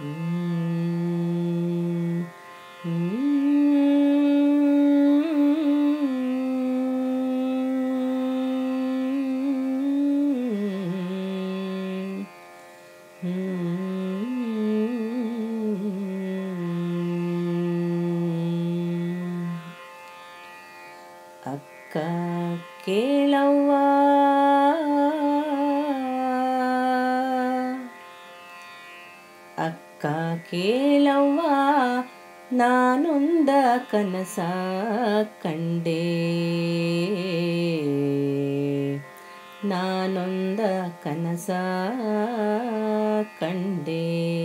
ಅಕ್ಕ ಕೇಳವ್ವ ಅಕ್ಕ ಕೇಳವ್ವ ನಾನೊಂದ ಕನಸ ಕಂಡೆ ನಾನೊಂದ ಕನಸ ಕಂಡೆ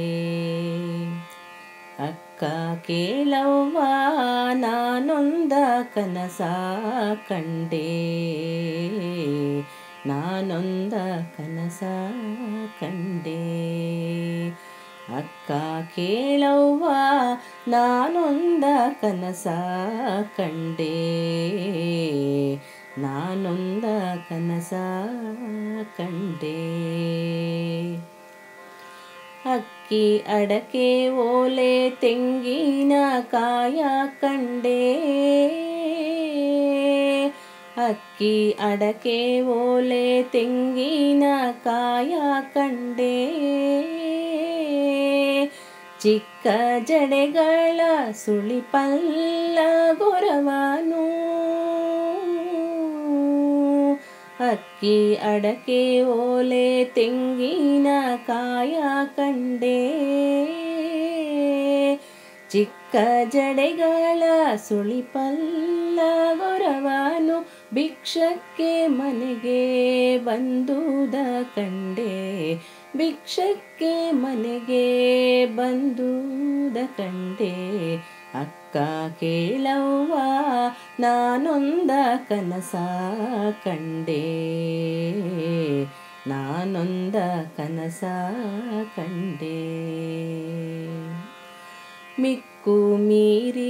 ಅಕ್ಕ ಕೇಳವ್ವ ನಾನೊಂದ ಕನಸ ಕಂಡೆ ನಾನೊಂದ ಕನಸ ಕಂಡೆ ಅಕ್ಕ ಕೇಳವ್ವ ನಾನೊಂದ ಕನಸ ಕಂಡೆ ನಾನೊಂದ ಕನಸ ಕಂಡೆ ಅಕ್ಕಿ ಅಡಕೆ ಓಲೆ ತೆಂಗಿನ ಕಾಯ ಕಂಡೆ ಅಕ್ಕಿ ಅಡಕೆ ಓಲೆ ತೆಂಗಿನ ಕಾಯ ಕಂಡೆ ಚಿಕ್ಕ ಜಡೆಗಳ ಸುಳಿಪಲ್ಲ ಗೊರವನು ಅಕ್ಕಿ ಅಡಕೆ ಓಲೆ ತೆಂಗಿನ ಕಾಯ ಕಂಡೆ ಚಿಕ್ಕ ಜಡೆಗಳ ಸುಳಿಪಲ್ಲ ಗೊರವನು ಭಿಕ್ಷಕ್ಕೆ ಮನೆಗೆ ಬಂದುದ ಕಂಡೆ ಭಿಕ್ಷಕ್ಕೆ ಮನೆಗೆ ಬಂದುದ ಕಂಡೆ ಅಕ್ಕ ಕೇಳವ್ವ ನಾನೊಂದ ಕನಸ ಕಂಡೆ ನಾನೊಂದ ಕನಸ ಕಂಡೆ ಮಿಕ್ಕು ಮೀರಿ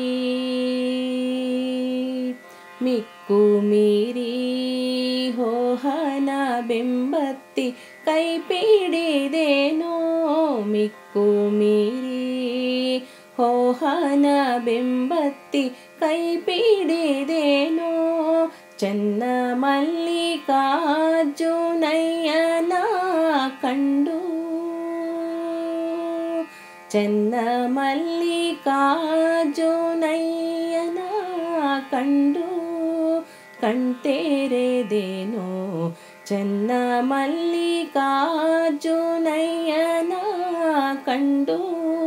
ಮಿಕ್ಕು ಮೀರಿ ಹೋಹನ ಬೆಂಬತ್ತಿ ಕೈ ಪಿಡಿದೇನೋ ಮಿಕ್ಕು ಮೀರಿ ಹೋಹನ ಬೆಂಬತ್ತಿ ಕೈ ಪಿಡಿದೇನೋ ಚನ್ನ ಮಲ್ಲಿಕಾರ್ಜುನಯ್ಯನ ಕಂಡು ಚನ್ನ ಮಲ್ಲಿಕಾರ್ಜುನಯ್ಯನ ಕಂಡು ಕಣ್ತೆರೆದೇನೋ ಚನ್ನ ಮಲ್ಲಿಕಾರ್ಜುನಯ್ಯನ ಕಂಡು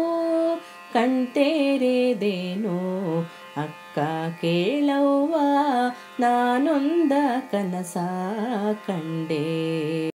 ಕಣ್ತೆರೆದೇನೋ ಅಕ್ಕ ಕೇಳವ್ವ ನಾನೊಂದ ಕನಸ ಕಂಡೆ